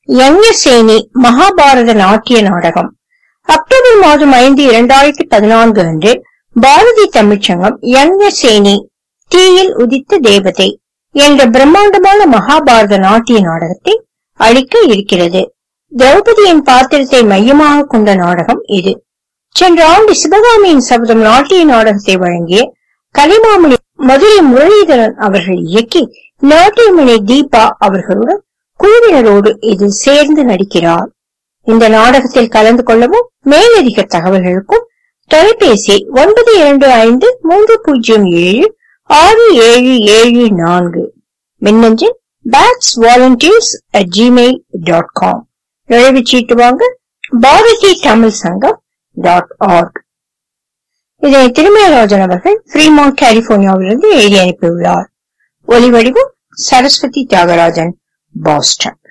யஞசேனி மகாபாரத நாட்டிய நாடகம் அக்டோபர் மாதம் ஐந்து இரண்டாயிரத்தி பதினான்கு அன்று பாரதி தமிழ்ச்சங்கம் யஞசேனி தீயில் உதித்த தேவதை என்ற பிரம்மாண்டமான மகாபாரத நாட்டிய நாடகத்தை அளிக்க இருக்கிறது திரௌபதியின் பாத்திரத்தை மையமாக கொண்ட நாடகம் இது சென்ற ஆண்டு சிவகாமியின் சபதம் நாட்டிய நாடகத்தை வழங்கிய கலைமாமணி மதுரை முரளிதரன் அவர்கள் இயக்கி நாட்டியமணி தீபா அவர்களுடன் குழுவினரோடு இதில் சேர்ந்து நடிக்கிறார் இந்த நாடகத்தில் கலந்து கொள்ளவும் மேலதிக தகவல்களுக்கும் தொலைபேசி ஒன்பது இரண்டு ஐந்து மூன்று பூஜ்ஜியம் ஏழு ஆறு ஏழு ஏழு நான்கு மின்னஞ்சல் bats volunteers at Gmail dot com நுழைவுச்சீட்டு வாங்க பாரதி தமிழ் சங்கம் டாட் ஆர்க் இதனை திருமலராஜன் அவர்கள் ஃப்ரீமான் கலிபோர்னியாவிலிருந்து எழுதி அனுப்பியுள்ளார் ஒலிவடிவம் சரஸ்வதி தியாகராஜன் பாஸ்டன்